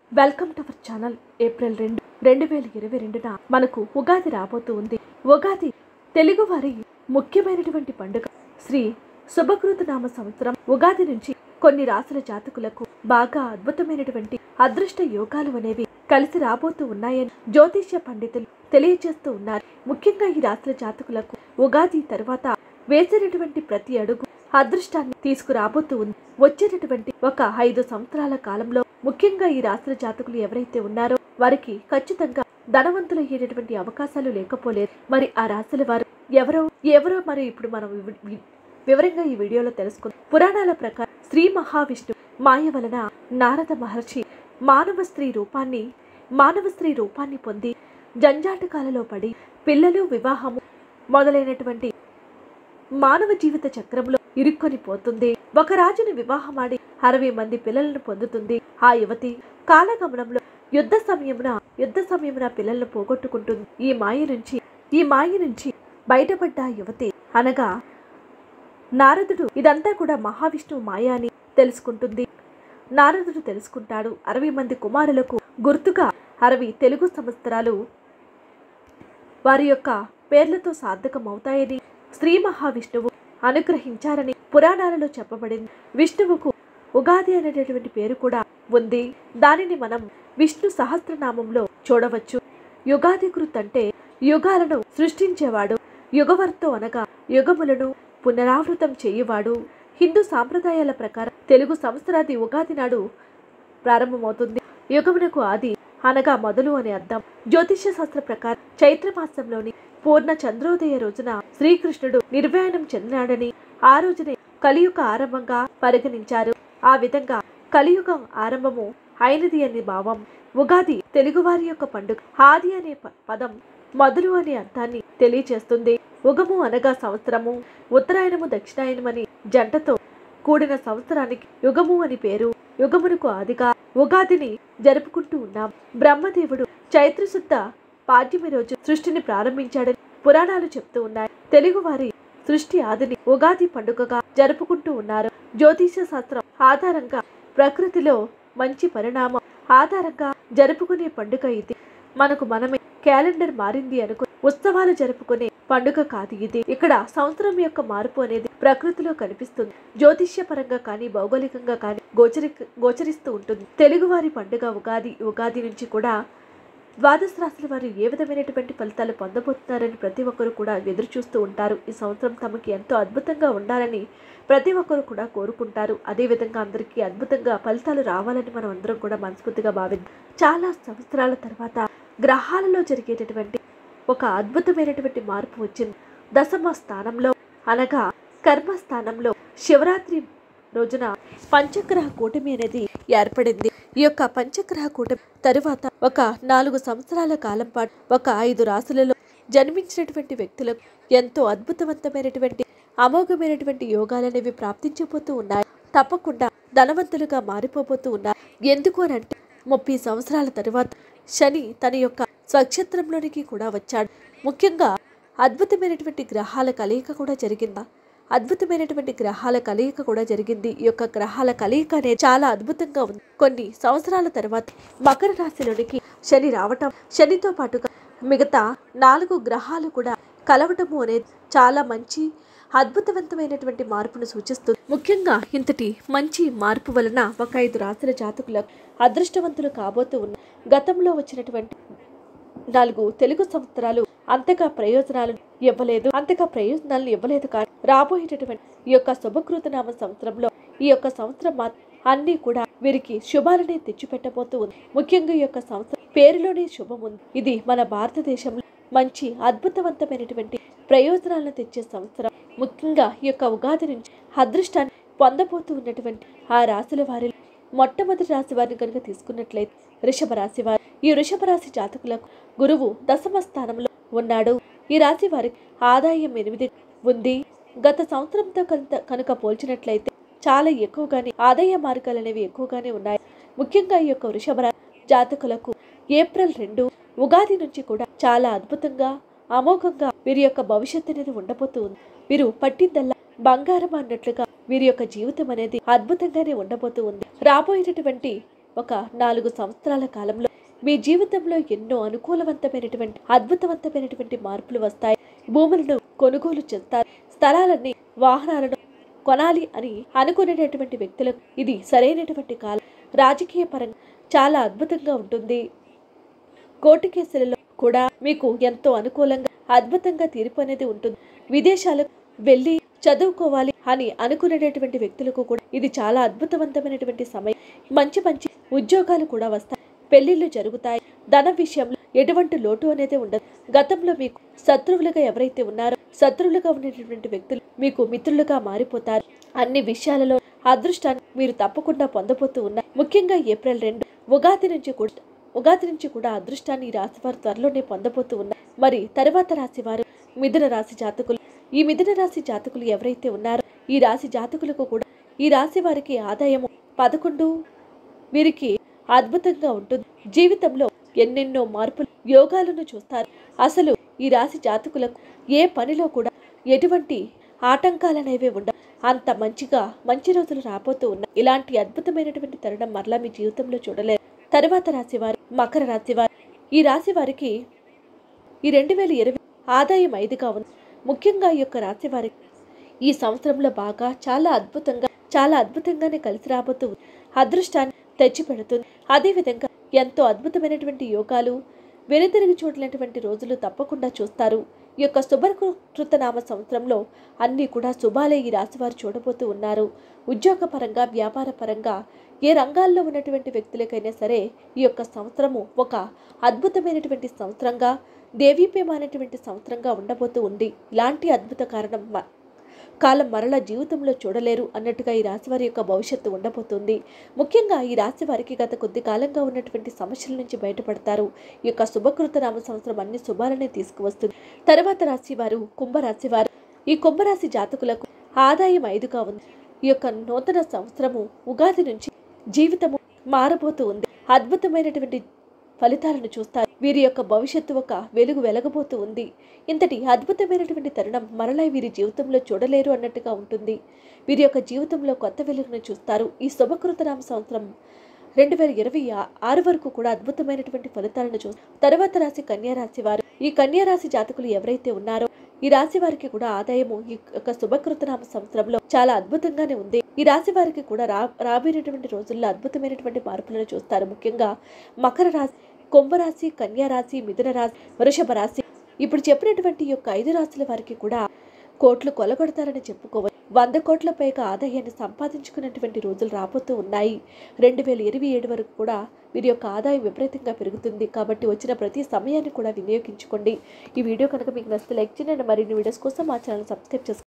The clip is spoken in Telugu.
Welcome to our channel April రెండు రెండు వేల ఇరవై రెండున మనకు ఉగాది రాబోతూ ఉంది ఉగాది తెలుగువారి ముఖ్యమైనటువంటి పండుగ శ్రీ శుభకృత నామ సంవత్సరం ఉగాది నుంచి కొన్ని రాసుల జాతకులకు బాగా అద్భుతమైనటువంటి అదృష్ట యోగాలు అనేవి కలిసి రాబోతూ ఉన్నాయని జ్యోతిష్య పండితులు తెలియజేస్తూ ఉన్నారు ముఖ్యంగా ఈ రాసుల జాతకులకు ఉగాది తర్వాత వేసినటువంటి ప్రతి అడుగు అదృష్టాన్ని తీసుకురాబోతూ ఉంది వచ్చేటటువంటి ఒక ఐదు సంవత్సరాల కాలంలో ముఖ్యంగా ఈ రాష్ట్ర జాతకులు ఎవరైతే ఉన్నారో వారికి ఖచ్చితంగా ధనవంతులు అయ్యేటటువంటి అవకాశాలు లేకపోలేదు మరి ఆ రాశుల వారు ఎవరో ఎవరో మరి ఇప్పుడు మనం వివ- వి- వివరంగా ఈ వీడియోలో తెలుసుకుందాం పురాణాల ప్రకారం శ్రీ మహావిష్ణు మాయ వలన నారద మహర్షి మానవ స్త్రీ రూపాన్ని మానవ స్త్రీ రూపాన్ని పొంది జంజాటకాలలో పడి పిల్లలు వివాహము మొదలైనటువంటి మానవ జీవిత చక్రంలో ఇరుక్కొని పోతుంది ఒక రాజుని వివాహమాడి అరవై మంది పిల్లలను పొందుతుంది ఆ యువతి కాలగమనంలో యుద్ధ సమయమున యుద్ధ సమయమున పిల్లలను పోగొట్టుకుంటుంది ఈ మాయ నుంచి ఈ మాయ నుంచి బయటపడ్డ ఆ యువతి అనగా నారదుడు ఇదంతా కూడా మహావిష్ణువు మాయ అని తెలుసుకుంటుంది నారదుడు తెలుసుకుంటాడు అరవై మంది కుమారులకు గుర్తుగా అరవై తెలుగు సంవత్సరాలు వారి యొక్క పేర్లతో సార్థకమవుతాయని శ్రీ మహావిష్ణువు అనుగ్రహించారని పురాణాలలో చెప్పబడింది విష్ణువుకు ఉగాది అనేటటువంటి పేరు కూడా ఉంది దానిని మనం విష్ణు సహస్రనామంలో చూడవచ్చు యుగాది కృత్ అంటే యుగాలను సృష్టించేవాడు యుగవర్తో అనగా యుగములను పునరావృతం చేయువాడు హిందూ సాంప్రదాయాల ప్రకారం తెలుగు సంవత్సరాది ఉగాది నాడు ప్రారంభమవుతుంది యుగమునకు ఆది అనగా మొదలు అని అర్థం జ్యోతిష్య శాస్త్ర ప్రకారం చైత్ర మాసంలోని పూర్ణ చంద్రోదయ రోజున శ్రీకృష్ణుడు నిర్వయనం చెందినాడని ఆ రోజునే కలియుగ ఆరంభంగా పరిగణించారు ఆ విధంగా కలియుగం ఆరంభము అయినది అని భావం ఉగాది తెలుగువారి యొక్క పండుగ ఆది అనే ప- పదం మొదలు అనే అర్థాన్ని తెలియచేస్తుంది ఉగము అనగా సంవత్సరము ఉత్తరాయణము దక్షిణాయనమని జంటతో కూడిన సంవత్సరానికి యుగము అని పేరు యుగమునకు ఆదిగా ఉగాదిని జరుపుకుంటూ ఉన్నాం బ్రహ్మదేవుడు చైత్రశుద్ధ పాడ్యమి రోజు సృష్టిని ప్రారంభించాడని పురాణాలు చెప్తూ ఉన్నాయి తెలుగువారి సృష్టి ఆదిని ఉగాది పండుగగా జరుపుకుంటూ ఉన్నారు జ్యోతిష శాస్త్రం ఆధారంగా ప్రకృతిలో మంచి పరిణామం ఆధారంగా జరుపుకునే పండుగ ఇది మనకు మనమే క్యాలెండర్ మారింది అనుకు ఉత్సవాలు జరుపుకునే పండుగ కాదు ఇది ఇక్కడ సంవత్సరం యొక్క మార్పు అనేది ప్రకృతిలో కనిపిస్తుంది జ్యోతిష్య పరంగా కానీ భౌగోళికంగా కానీ గోచరి గోచరిస్తూ ఉంటుంది తెలుగువారి పండుగ ఉగాది ఉగాది నుంచి కూడా ద్వాదశ రాశుల వారు ఏ విధమైనటువంటి ఫలితాలు పొందబోతున్నారని ప్రతి ఒక్కరు కూడా ఎదురు చూస్తూ ఉంటారు ఈ సంవత్సరం తమకి ఎంతో అద్భుతంగా ఉండాలని ప్రతి ఒక్కరు కూడా కోరుకుంటారు అదేవిధంగా అందరికీ అద్భుతంగా ఫలితాలు రావాలని మనం అందరం కూడా మనస్ఫూర్తిగా భావిద్దాం చాలా సంవత్సరాల తర్వాత గ్రహాలలో జరిగేటటువంటి ఒక అద్భుతమైనటువంటి మార్పు వచ్చింది దశమ స్థానంలో అనగా కర్మస్థానంలో శివరాత్రి రోజున పంచగ్రహ కూటమి అనేది ఏర్పడింది ఈ యొక్క పంచగ్రహ కూటమి తరువాత ఒక నాలుగు సంవత్సరాల కాలం పాటు ఒక ఐదు రాసులలో జన్మించినటువంటి వ్యక్తులకు ఎంతో అద్భుతవంతమైనటువంటి అమోఘమైనటువంటి యోగాలనేవి ప్రాప్తించబోతూ ఉన్నాయి తప్పకుండా ధనవంతులుగా మారిపోబోతూ ఉన్నారు ఎందుకు అని అంటే ముప్పై సంవత్సరాల తరువాత శని తన యొక్క స్వక్షేత్రంలోనికి కూడా వచ్చాడు ముఖ్యంగా అద్భుతమైనటువంటి గ్రహాల కలయిక కూడా జరిగిందా అద్భుతమైనటువంటి గ్రహాల కలయిక కూడా జరిగింది ఈ యొక్క గ్రహాల కలయిక అనేది చాలా అద్భుతంగా ఉంది కొన్ని సంవత్సరాల తర్వాత మకర రాశిలోనికి శని రావటం శనితో పాటుగా మిగతా నాలుగు గ్రహాలు కూడా కలవటము అనేది చాలా మంచి అద్భుతవంతమైనటువంటి మార్పును సూచిస్తుంది ముఖ్యంగా ఇంతటి మంచి మార్పు వలన ఒక ఐదు రాశుల జాతకులకు అదృష్టవంతులు కాబోతూ ఉన్న గతంలో వచ్చినటువంటి నాలుగు తెలుగు సంవత్సరాలు అంతగా ప్రయోజనాలు ఇవ్వలేదు అంతగా ప్రయోజనాలను ఇవ్వలేదు కానీ రాబోయేటటువంటి ఈ యొక్క శుభకృతనామ సంవత్సరంలో ఈ యొక్క సంవత్సరం మాత్రం అన్నీ కూడా వీరికి శుభాలనే తెచ్చిపెట్టబోతూ ఉంది ముఖ్యంగా ఈ యొక్క సంవత్సరం పేరులోనే శుభం ఉంది ఇది మన భారతదేశంలో మంచి అద్భుతవంతమైనటువంటి ప్రయోజనాలను తెచ్చే సంవత్సరం ముఖ్యంగా ఈ యొక్క ఉగాది నుంచి అదృష్టాన్ని పొందబోతూ ఉన్నటువంటి ఆ రాశుల వారిలో మొట్టమొదటి రాశి వారిని కనుక తీసుకున్నట్లయితే వృషభ రాశి వారు ఈ వృషభ రాశి జాతకులకు గురువు దశమ స్థానంలో ఉన్నాడు ఈ రాశి వారికి ఆదాయం ఎనిమిది ఉంది గత సంవత్సరంతో కనుక కనుక పోల్చినట్లయితే చాలా ఎక్కువగానే ఆదాయ మార్గాలు అనేవి ఎక్కువగానే ఉన్నాయి ముఖ్యంగా ఈ యొక్క వృషభ రాశి జాతకులకు ఏప్రిల్ రెండు ఉగాది నుంచి కూడా చాలా అద్భుతంగా అమోఘంగా వీరి యొక్క భవిష్యత్తు అనేది ఉండబోతూ ఉంది వీరు పట్టిందల్లా బంగారం అన్నట్లుగా వీరి యొక్క జీవితం అనేది అద్భుతంగానే ఉండబోతూ ఉంది రాబోయేటటువంటి ఒక నాలుగు సంవత్సరాల కాలంలో మీ జీవితంలో ఎన్నో అనుకూలవంతమైనటువంటి అద్భుతవంతమైనటువంటి మార్పులు వస్తాయి భూములను కొనుగోలు చేస్తారు స్థలాలన్నీ వాహనాలను కొనాలి అని అనుకునేటటువంటి వ్యక్తులకు ఇది సరైనటువంటి కాలం రాజకీయ పరంగా చాలా అద్భుతంగా ఉంటుంది కోర్టు కేసులలో కూడా మీకు ఎంతో అనుకూలంగా అద్భుతంగా తీర్పు అనేది ఉంటుంది విదేశాలకు వెళ్ళి చదువుకోవాలి అని అనుకునేటటువంటి వ్యక్తులకు కూడా ఇది చాలా అద్భుతవంతమైనటువంటి సమయం మంచి మంచి ఉద్యోగాలు కూడా వస్తాయి పెళ్లిళ్ళు జరుగుతాయి ధన విషయంలో ఎటువంటి లోటు అనేది ఉండదు గతంలో మీకు శత్రువులుగా ఎవరైతే ఉన్నారో శత్రువులుగా ఉన్నటువంటి వ్యక్తులు మీకు మిత్రులుగా మారిపోతారు అన్ని విషయాలలో అదృష్టాన్ని మీరు తప్పకుండా పొందబోతూ ఉన్నారు ముఖ్యంగా ఏప్రిల్ రెండు ఉగాది నుంచి కూడా ఉగాది నుంచి కూడా అదృష్టాన్ని ఈ రాశి వారు త్వరలోనే పొందబోతూ ఉన్నారు మరి తర్వాత రాశి వారు మిథున రాశి జాతకులు ఈ మిథున రాశి జాతకులు ఎవరైతే ఉన్నారో ఈ రాశి జాతకులకు కూడా ఈ రాశి వారికి ఆదాయము పదకొండు వీరికి అద్భుతంగా ఉంటుంది జీవితంలో ఎన్నెన్నో మార్పులు యోగాలను చూస్తారు అసలు ఈ రాశి జాతకులకు ఏ పనిలో కూడా ఎటువంటి ఆటంకాలనేవి ఉండవు అంత మంచిగా మంచి రోజులు రాబోతూ ఉన్నాయి ఇలాంటి అద్భుతమైనటువంటి తరుణం మరలా మీ జీవితంలో చూడలేరు తర్వాత రాశి వారు మకర రాశి వారు ఈ రాశి వారికి ఈ రెండు వేల ఇరవై ఆదాయం ఐదుగా ఉంది ముఖ్యంగా ఈ యొక్క రాశి వారికి ఈ సంవత్సరంలో బాగా చాలా అద్భుతంగా చాలా అద్భుతంగానే కలిసి రాబోతూ ఉంది. అదృష్టాన్ని తెచ్చిపెడుతుంది అదేవిధంగా ఎంతో అద్భుతమైనటువంటి యోగాలు వెనుతిరిగి చూడలేనటువంటి రోజులు తప్పకుండా చూస్తారు ఈ యొక్క శుభకృత నామ సంవత్సరంలో అన్నీ కూడా శుభాలే ఈ రాశివారు చూడబోతూ ఉన్నారు ఉద్యోగపరంగా వ్యాపార పరంగా ఏ రంగాల్లో ఉన్నటువంటి వ్యక్తులకైనా సరే ఈ యొక్క సంవత్సరము ఒక అద్భుతమైనటువంటి సంవత్సరంగా దేవీప్యమైనటువంటి సంవత్సరంగా ఉండబోతూ ఉంది ఇలాంటి అద్భుత కారణం మ- కాలం మరల జీవితంలో చూడలేరు అన్నట్టుగా ఈ రాశి వారి యొక్క భవిష్యత్తు ఉండబోతుంది ముఖ్యంగా ఈ రాశి వారికి గత కొద్ది కాలంగా ఉన్నటువంటి సమస్యల నుంచి బయటపడతారు ఈ యొక్క శుభకృత నామ సంవత్సరం అన్ని శుభాలనే తీసుకువస్తుంది తర్వాత రాశి వారు కుంభరాశి వారు ఈ కుంభరాశి జాతకులకు ఆదాయం ఐదుగా ఉంది ఈ యొక్క నూతన సంవత్సరము ఉగాది నుంచి జీవితము మారబోతూ ఉంది అద్భుతమైనటువంటి ఫలితాలను చూస్తారు వీరి యొక్క భవిష్యత్తు ఒక వెలుగు వెలగబోతూ ఉంది ఇంతటి అద్భుతమైనటువంటి తరుణం మరలా వీరి జీవితంలో చూడలేరు అన్నట్టుగా ఉంటుంది వీరి యొక్క జీవితంలో కొత్త వెలుగును చూస్తారు ఈ శుభకృతనామ సంవత్సరం రెండు వేల ఇరవై ఆ- ఆరు వరకు కూడా అద్భుతమైనటువంటి ఫలితాలను చూస్తారు తర్వాత రాశి కన్యా రాశి వారు ఈ కన్యా రాశి జాతకులు ఎవరైతే ఉన్నారో ఈ రాశి వారికి కూడా ఆదాయము ఈ యొక్క శుభకృతనామ సంవత్సరంలో చాలా అద్భుతంగానే ఉంది ఈ రాశి వారికి కూడా రా రాబోయేటటువంటి రోజుల్లో అద్భుతమైనటువంటి మార్పులను చూస్తారు ముఖ్యంగా మకర రాశి కుంభరాశి కన్యా రాశి మిథున రాశి వృషభ రాశి ఇప్పుడు చెప్పినటువంటి ఈ యొక్క ఐదు రాశుల వారికి కూడా కోట్లు కొలగొడతారని చెప్పుకోవచ్చు వంద కోట్ల పైగా ఆదాయాన్ని సంపాదించుకున్నటువంటి రోజులు రాబోతూ ఉన్నాయి రెండు వేల ఇరవై ఏడు వరకు కూడా వీరి యొక్క ఆదాయం విపరీతంగా పెరుగుతుంది కాబట్టి వచ్చిన ప్రతి సమయాన్ని కూడా వినియోగించుకోండి ఈ వీడియో కనుక మీకు నచ్చితే లైక్ చేయండి మరిన్ని వీడియోస్ కోసం మా ఛానల్ సబ్స్క్రైబ్ చేసుకోండి